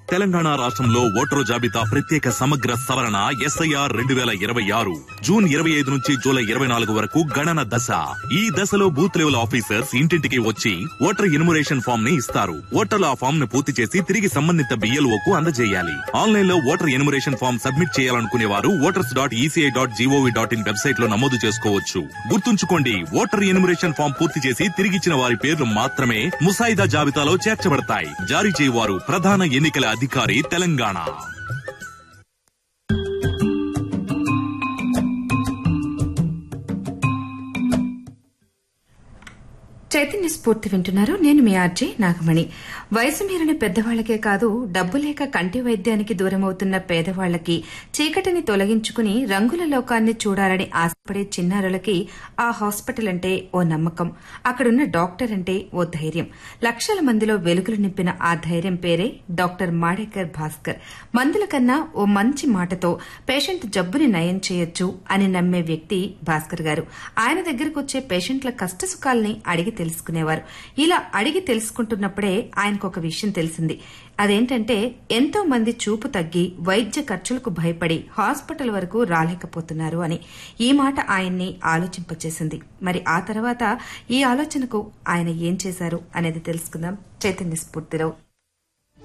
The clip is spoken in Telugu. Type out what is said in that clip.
తెలంగాణ రాష్ట్రంలో ఓటరు జాబితా ప్రత్యేక సమగ్ర సవరణ ఎస్ఐఆర్ రెండు వేల ఇరవై ఆరు జూన్ ఇరవై ఐదు నుంచి జూలై ఇరవై నాలుగు వరకు గణన దశ ఈ దశలో బూత్ లెవెల్ ఆఫీసర్స్ ఇంటింటికి వచ్చి ఓటర్ ఎన్యుమరేషన్ ఫామ్ ని ఇస్తారు ఓటర్లు ఆ ఫామ్ ను పూర్తి చేసి తిరిగి సంబంధిత బిఎల్ఓ కు అందజేయాలి ఆన్లైన్ లో ఓటర్ ఎన్యుమరేషన్ ఫామ్ సబ్మిట్ చేయాలనుకునే వారు voters dot ECI dot GOV dot IN website లో నమోదు చేసుకోవచ్చు గుర్తుంచుకోండి ఓటర్ ఎన్యుమరేషన్ ఫామ్ పూర్తి చేసి తిరిగిచ్చిన వారి పేర్లు మాత్రమే ముసాయిదా జాబితాలో చేర్చబడతాయి జారీ చేయవారు ప్రధాన ఎన్నికల అధికారి తెలంగాణ చైతన్య స్ఫూర్తి వింటున్నారు నేను మీ ఆర్జే నాగమణి వయసు మీరిన పెద్దవాళ్లకే కాదు డబ్బు లేక కంటి వైద్యానికి దూరమవుతున్న పేదవాళ్లకి చీకటిని తొలగించుకుని రంగుల లోకాన్ని చూడాలని ఆశపడే చిన్నారులకి ఆ హాస్పిటల్ అంటే ఓ నమ్మకం అక్కడున్న డాక్టర్ అంటే ఓ ధైర్యం లక్షల మందిలో వెలుగులు నింపిన ఆ ధైర్యం పేరే డాక్టర్ మాడేకర్ భాస్కర్ మందుల కన్నా ఓ మంచి మాటతో పేషెంట్ జబ్బుని నయం చేయొచ్చు అని నమ్మే వ్యక్తి భాస్కర్ గారు ఆయన దగ్గరకు వచ్చే పేషెంట్ల కష్టసుఖాల్ని అడిగి తెలుసుకునేవారు ఇలా అడిగి తెలుసుకుంటున్నప్పుడే ఆయనకు ఒక విషయం తెలిసింది అదేంటంటే ఎంతో మంది చూపు తగ్గి వైద్య ఖర్చులకు భయపడి హాస్పిటల్ వరకు రాలేకపోతున్నారు అని ఈ మాట ఆయన్ని ఆలోచింపచేసింది మరి ఆ తర్వాత ఈ ఆలోచనకు ఆయన ఏం చేశారు అనేది తెలుసుకుందాం చైతన్య స్ఫూర్తిలో